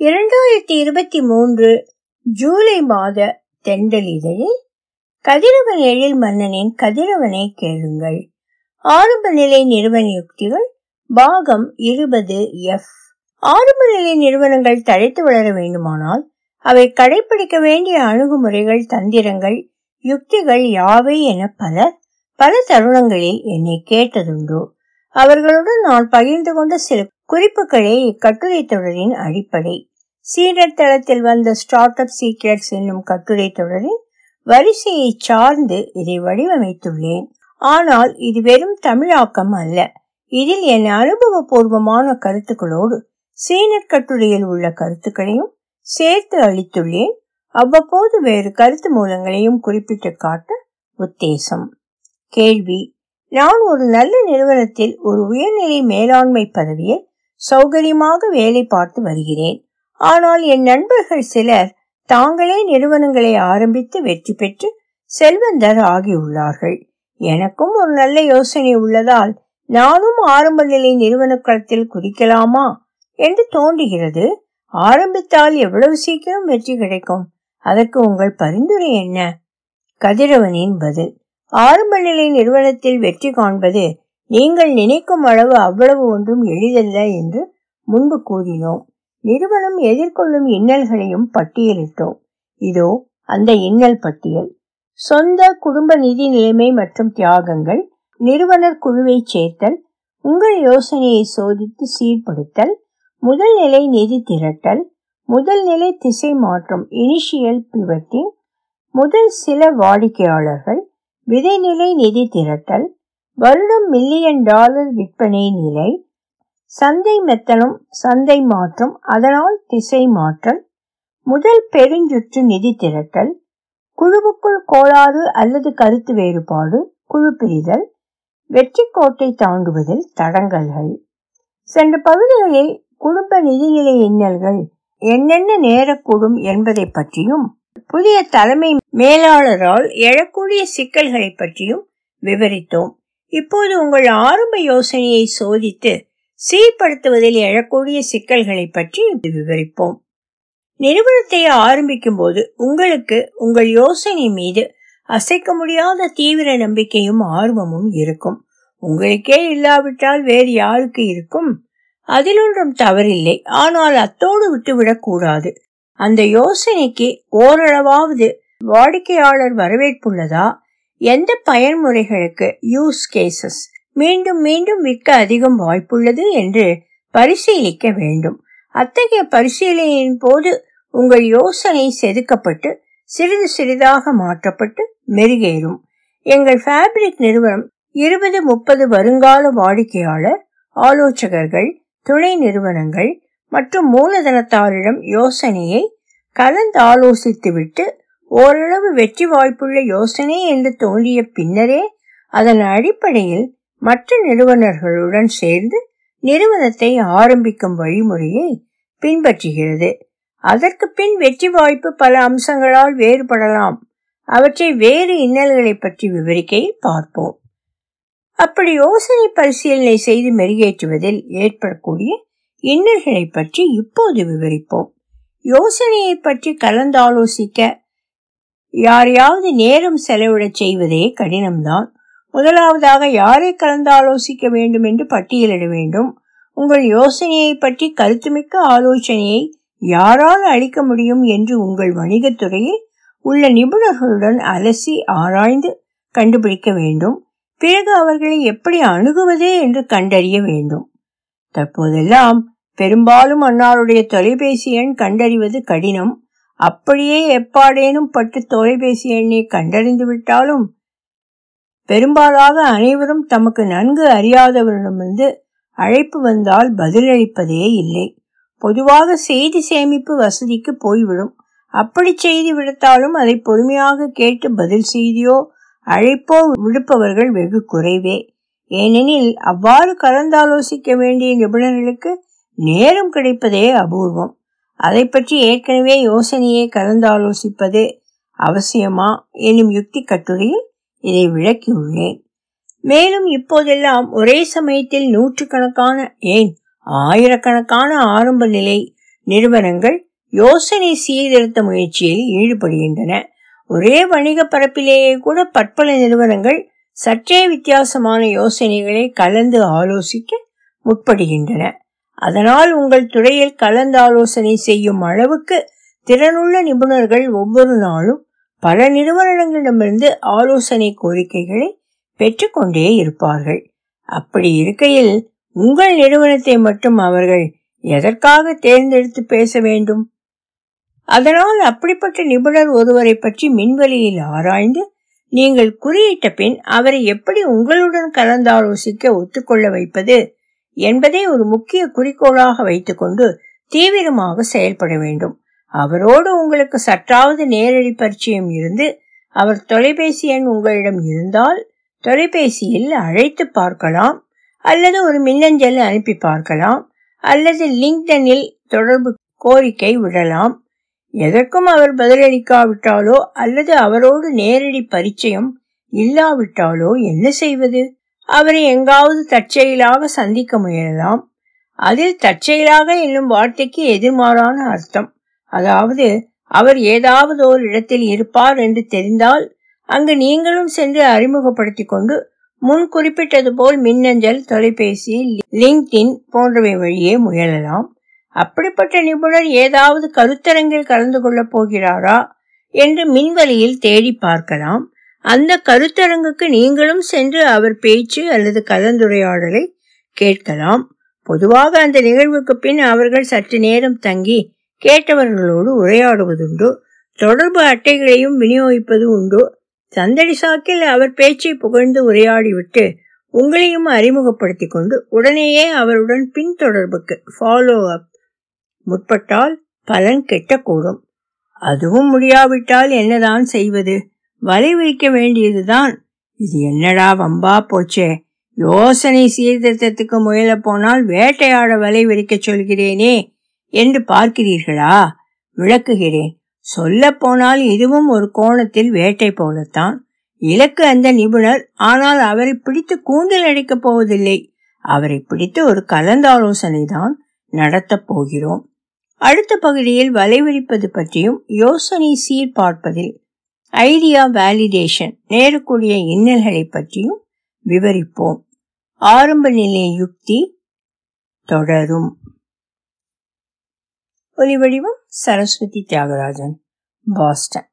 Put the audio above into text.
இரண்டாயிரத்தி இருபத்தி மூன்று ஜூலை மாத தெண்டலிதழில் கதிரவன் எழில் மன்னனின் கதிரவனை கேளுங்கள் ஆரம்ப நிலை நிறுவன யுக்திகள் பாகம் இருபது எஃப் ஆரம்ப நிலை நிறுவனங்கள் தழைத்து வளர வேண்டுமானால் அவை கடைபிடிக்க வேண்டிய அணுகுமுறைகள் தந்திரங்கள் யுக்திகள் யாவை என பலர் பல தருணங்களில் என்னை கேட்டதுண்டு அவர்களுடன் நான் பகிர்ந்து கொண்ட சில குறிப்புகளே இக்கட்டுரை தொடரின் அடிப்படை சீடர் தளத்தில் வந்த ஸ்டார்ட் அப் சீக்ரெட்ஸ் என்னும் கட்டுரை தொடரின் வரிசையை சார்ந்து இதை வடிவமைத்துள்ளேன் ஆனால் இது வெறும் தமிழாக்கம் அல்ல இதில் என் அனுபவபூர்வமான கருத்துக்களோடு சீனர் கட்டுரையில் உள்ள கருத்துக்களையும் சேர்த்து அளித்துள்ளேன் அவ்வப்போது வேறு கருத்து மூலங்களையும் குறிப்பிட்டு காட்ட உத்தேசம் கேள்வி நான் ஒரு நல்ல நிறுவனத்தில் ஒரு உயர்நிலை மேலாண்மை பதவியில் சௌகரியமாக வேலை பார்த்து வருகிறேன் ஆனால் என் நண்பர்கள் சிலர் தாங்களே நிறுவனங்களை ஆரம்பித்து வெற்றி பெற்று செல்வந்தர் ஆகியுள்ளார்கள் எனக்கும் ஒரு நல்ல யோசனை உள்ளதால் நானும் ஆரம்ப நிலை நிறுவன களத்தில் குதிக்கலாமா என்று தோன்றுகிறது ஆரம்பித்தால் எவ்வளவு சீக்கிரம் வெற்றி கிடைக்கும் அதற்கு உங்கள் பரிந்துரை என்ன கதிரவனின் பதில் ஆரம்ப நிலை நிறுவனத்தில் வெற்றி காண்பது நீங்கள் நினைக்கும் அளவு அவ்வளவு ஒன்றும் எளிதல்ல என்று முன்பு கூறினோம் நிறுவனம் எதிர்கொள்ளும் இன்னல்களையும் பட்டியலிட்டோம் இதோ அந்த இன்னல் பட்டியல் சொந்த குடும்ப நிதி நிலைமை மற்றும் தியாகங்கள் நிறுவனர் குழுவை சேர்த்தல் உங்கள் யோசனையை சோதித்து சீர்படுத்தல் முதல் நிலை நிதி திரட்டல் முதல் நிலை திசை மாற்றம் இனிஷியல் பிவட்டிங் முதல் சில வாடிக்கையாளர்கள் விதைநிலை நிதி திரட்டல் வருடம் மில்லியன் டாலர் விற்பனை நிலை சந்தை மெத்தனம் சந்தை மாற்றம் அதனால் திசை மாற்றல் முதல் பெருஞ்சுற்று நிதி திரட்டல் குழுவுக்குள் கோளாறு அல்லது கருத்து வேறுபாடு குழு பிரிதல் வெற்றி கோட்டை தாண்டுவதில் தடங்கல்கள் சென்ற பகுதிகளில் குடும்ப நிதிநிலை இன்னல்கள் என்னென்ன நேரக்கூடும் என்பதை பற்றியும் புதிய தலைமை மேலாளரால் எழக்கூடிய சிக்கல்களை பற்றியும் விவரித்தோம் இப்போது உங்கள் ஆரம்ப யோசனையை சோதித்து சீர்படுத்துவதில் எழக்கூடிய சிக்கல்களை பற்றி விவரிப்போம் நிறுவனத்தை ஆரம்பிக்கும் போது உங்களுக்கு உங்கள் யோசனை மீது அசைக்க முடியாத தீவிர நம்பிக்கையும் ஆர்வமும் இருக்கும் உங்களுக்கே இல்லாவிட்டால் வேறு யாருக்கு இருக்கும் அதில் ஒன்றும் தவறில்லை ஆனால் அத்தோடு விட்டுவிடக் கூடாது அந்த யோசனைக்கு ஓரளவாவது வாடிக்கையாளர் வரவேற்புள்ளதா எந்த பயன்முறைகளுக்கு யூஸ் கேசஸ் மீண்டும் மீண்டும் விற்க அதிகம் வாய்ப்புள்ளது என்று பரிசீலிக்க வேண்டும் அத்தகைய பரிசீலனையின் போது உங்கள் யோசனை செதுக்கப்பட்டு சிறிது சிறிதாக மாற்றப்பட்டு மெருகேறும் எங்கள் ஃபேப்ரிக் நிறுவனம் இருபது முப்பது வருங்கால வாடிக்கையாளர் ஆலோசகர்கள் துணை நிறுவனங்கள் மற்றும் மூலதனத்தாரிடம் யோசனையை கலந்து ஆலோசித்துவிட்டு ஓரளவு வெற்றி வாய்ப்புள்ள யோசனை என்று தோன்றிய பின்னரே அதன் அடிப்படையில் மற்ற நிறுவனர்களுடன் சேர்ந்து நிறுவனத்தை ஆரம்பிக்கும் வழிமுறையை பின்பற்றுகிறது அதற்கு பின் வெற்றி வாய்ப்பு பல அம்சங்களால் வேறுபடலாம் அவற்றை வேறு இன்னல்களை பற்றி விவரிக்கையில் பார்ப்போம் அப்படி யோசனை பரிசீலனை செய்து மெருகேற்றுவதில் ஏற்படக்கூடிய இன்னல்களை பற்றி இப்போது விவரிப்போம் யோசனையை பற்றி கலந்தாலோசிக்க யாரையாவது நேரம் செலவிடச் செய்வதே கடினம்தான் முதலாவதாக யாரை கலந்தாலோசிக்க வேண்டும் என்று பட்டியலிட வேண்டும் உங்கள் யோசனையை பற்றி கருத்துமிக்க ஆலோசனையை யாரால் அளிக்க முடியும் என்று உங்கள் வணிகத்துறையில் உள்ள நிபுணர்களுடன் அலசி ஆராய்ந்து கண்டுபிடிக்க வேண்டும் பிறகு அவர்களை எப்படி அணுகுவது என்று கண்டறிய வேண்டும் தற்போதெல்லாம் பெரும்பாலும் அன்னாருடைய தொலைபேசி எண் கண்டறிவது கடினம் அப்படியே எப்பாடேனும் பட்டு தொலைபேசி எண்ணை கண்டறிந்து விட்டாலும் பெரும்பாலாக அனைவரும் தமக்கு நன்கு அறியாதவரிடமிருந்து அழைப்பு வந்தால் பதிலளிப்பதே இல்லை பொதுவாக செய்தி சேமிப்பு வசதிக்கு போய்விடும் அப்படி செய்தி விடுத்தாலும் அதை பொறுமையாக கேட்டு பதில் செய்தியோ அழைப்போ விடுப்பவர்கள் வெகு குறைவே ஏனெனில் அவ்வாறு கலந்தாலோசிக்க வேண்டிய நிபுணர்களுக்கு நேரம் கிடைப்பதே அபூர்வம் அதை பற்றி ஏற்கனவே யோசனையை கலந்தாலோசிப்பது அவசியமா எனும் யுக்தி கட்டுரையில் இதை விளக்கியுள்ளேன் மேலும் இப்போதெல்லாம் ஒரே சமயத்தில் நூற்றுக்கணக்கான ஏன் ஆயிரக்கணக்கான ஆரம்ப நிலை நிறுவனங்கள் யோசனை சீர்திருத்த முயற்சியில் ஈடுபடுகின்றன ஒரே வணிக பரப்பிலேயே கூட பற்பல நிறுவனங்கள் சற்றே வித்தியாசமான யோசனைகளை கலந்து ஆலோசிக்க முற்படுகின்றன அதனால் உங்கள் துறையில் கலந்தாலோசனை செய்யும் அளவுக்கு திறனுள்ள நிபுணர்கள் ஒவ்வொரு நாளும் பல நிறுவனங்களிடமிருந்து ஆலோசனை கோரிக்கைகளை பெற்றுக்கொண்டே இருப்பார்கள் அப்படி இருக்கையில் உங்கள் நிறுவனத்தை மட்டும் அவர்கள் எதற்காக தேர்ந்தெடுத்து பேச வேண்டும் அதனால் அப்படிப்பட்ட நிபுணர் ஒருவரை பற்றி மின்வெளியில் ஆராய்ந்து நீங்கள் குறியிட்ட பின் அவரை எப்படி உங்களுடன் கலந்தாலோசிக்க ஒத்துக்கொள்ள வைப்பது என்பதை ஒரு முக்கிய குறிக்கோளாக வைத்துக்கொண்டு தீவிரமாக செயல்பட வேண்டும் அவரோடு உங்களுக்கு சற்றாவது நேரடி பரிச்சயம் இருந்து அவர் தொலைபேசி எண் உங்களிடம் இருந்தால் தொலைபேசியில் அழைத்து பார்க்கலாம் அல்லது ஒரு மின்னஞ்சல் அனுப்பி பார்க்கலாம் அல்லது லிங்க்டனில் தொடர்பு கோரிக்கை விடலாம் எதற்கும் அவர் பதிலளிக்காவிட்டாலோ அல்லது அவரோடு நேரடி பரிச்சயம் இல்லாவிட்டாலோ என்ன செய்வது அவரை எங்காவது தற்செயலாக சந்திக்க முயலலாம் அதில் தற்செயலாக என்னும் வார்த்தைக்கு எதிர்மாறான அர்த்தம் அதாவது அவர் ஏதாவது ஒரு இடத்தில் இருப்பார் என்று தெரிந்தால் அங்கு நீங்களும் சென்று அறிமுகப்படுத்திக் கொண்டு முன் குறிப்பிட்டது போல் மின்னஞ்சல் தொலைபேசி லிங்க்டின் போன்றவை வழியே முயலலாம் அப்படிப்பட்ட நிபுணர் ஏதாவது கருத்தரங்கில் கலந்து கொள்ளப் போகிறாரா என்று மின்வெளியில் தேடி பார்க்கலாம் அந்த கருத்தரங்குக்கு நீங்களும் சென்று அவர் பேச்சு அல்லது கலந்துரையாடலை கேட்கலாம் பொதுவாக அந்த நிகழ்வுக்கு பின் அவர்கள் சற்று நேரம் தங்கி கேட்டவர்களோடு உரையாடுவதுண்டு தொடர்பு அட்டைகளையும் விநியோகிப்பது உண்டு சந்தடி சாக்கில் அவர் பேச்சை புகழ்ந்து உரையாடிவிட்டு உங்களையும் அறிமுகப்படுத்திக் கொண்டு உடனேயே அவருடன் பின்தொடர்புக்கு ஃபாலோ அப் முற்பட்டால் பலன் கெட்டக்கூடும் அதுவும் முடியாவிட்டால் என்னதான் செய்வது வலை விரிக்க வேண்டியதுதான் இது என்னடா வம்பா போச்சே யோசனை சீர்திருத்தத்துக்கு முயல போனால் வேட்டையாட வலை விரிக்க சொல்கிறேனே என்று பார்க்கிறீர்களா விளக்குகிறேன் சொல்ல போனால் இதுவும் ஒரு கோணத்தில் வேட்டை போலத்தான் இலக்கு அந்த நிபுணர் ஆனால் அவரை பிடித்து கூந்தல் அடிக்கப் போவதில்லை அவரை பிடித்து ஒரு கலந்தாலோசனை தான் நடத்தப் போகிறோம் அடுத்த பகுதியில் வலைவிரிப்பது பற்றியும் யோசனை சீர் பார்ப்பதில் ஐடியா வேலிடேஷன் நேரக்கூடிய இன்னல்களை பற்றியும் விவரிப்போம் ஆரம்ப நிலை யுக்தி தொடரும் ஒலிவடிவம் சரஸ்வதி தியாகராஜன் பாஸ்டன்